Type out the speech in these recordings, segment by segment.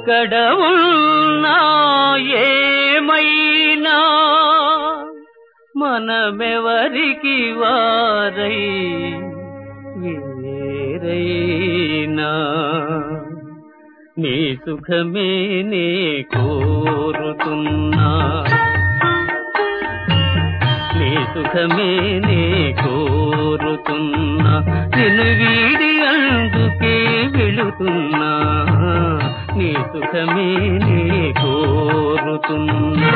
ఎక్కడ ఉన్నా ఏమైనా మనమెవరికి వారై వేరైనా నీ సుఖమే నే కోరుతున్నా నీ సుఖమే నే కోరుతున్నా నిన్ను వీడి అందుకే వెళుతున్నా నీ సుఖమే నే కోరుతున్నా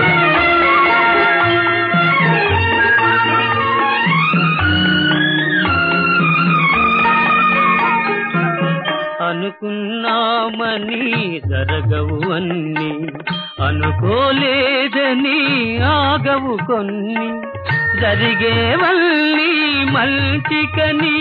అనుకున్నామని జరగవు అన్ని అనుకోలేదని ఆగవు కొన్ని జరిగేవల్లి మంచికని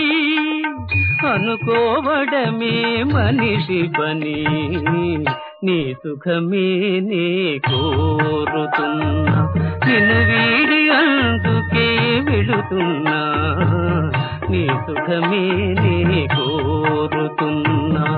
అనుకోవడమే మనిషి పని నీ సుఖమే నే కోరుతున్నా నిన్ను వీడి అందుకే వెళుతున్నా నీ సుఖమే నే కోరుతున్నా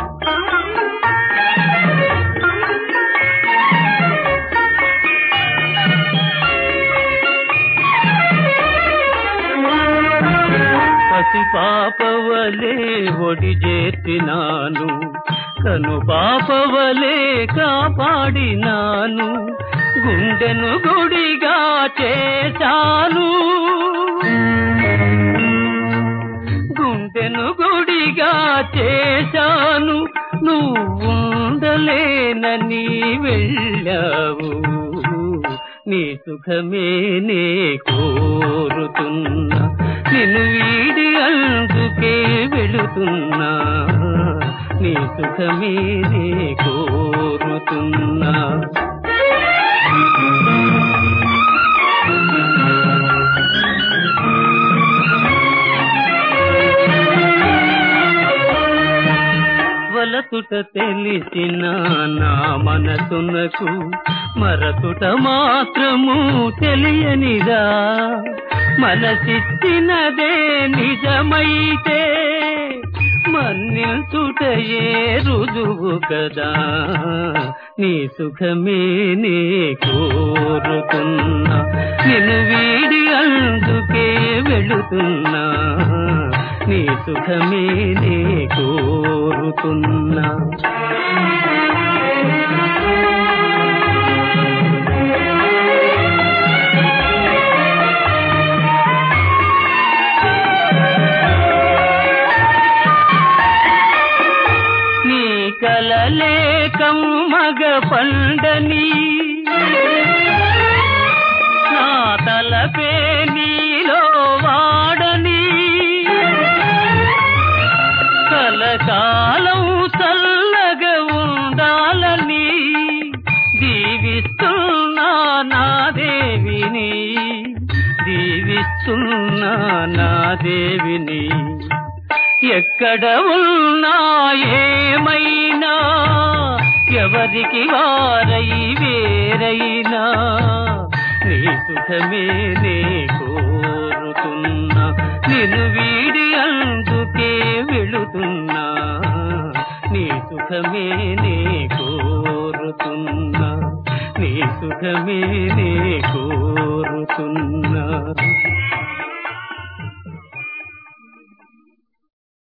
పసి పాపవలే ఒడి చేసినాను కను పాపవలే కాపాడినాను గుండెను గుడిగా చేశాను గుండెను గుడిగా చేశాను నువ్వుండలేనని వెళ్ళావు నీ సుఖమే నే కోరుతున్నా నిన్ను వీడి అందుకే వెళుతున్నా నీ సుఖమే నే కోరుతున్నా వలతుట తెలిసిన నా మనసునకు మరతుట మాత్రము తెలియనిదా మనసిచ్చినదే నిజమైతే మన్నిల్చుటయే రుజువు కదా నీ సుఖమే నే కోరుతున్నా నిన్ను వీడి అందుకే వెళుతున్నా నీ సుఖమే నే కోరుతున్నా నీ కలలే కమ్మగ పండని నా తలపే నీలో వాడని కలకాలం చల్లగా ఉండాలని దీవిస్తున్నా నా దేవిని దీవిస్తున్నా నా దేవిని ఎక్కడ ఉన్నా ఏమైనా ఎవరికి వారై వేరైనా నీ సుఖమే నే కోరుతున్నా నిన్ను వీడి అందుకే వెళుతున్నా నీ సుఖమే నే కోరుతున్నా నీ సుఖమే నే కోరుతున్నా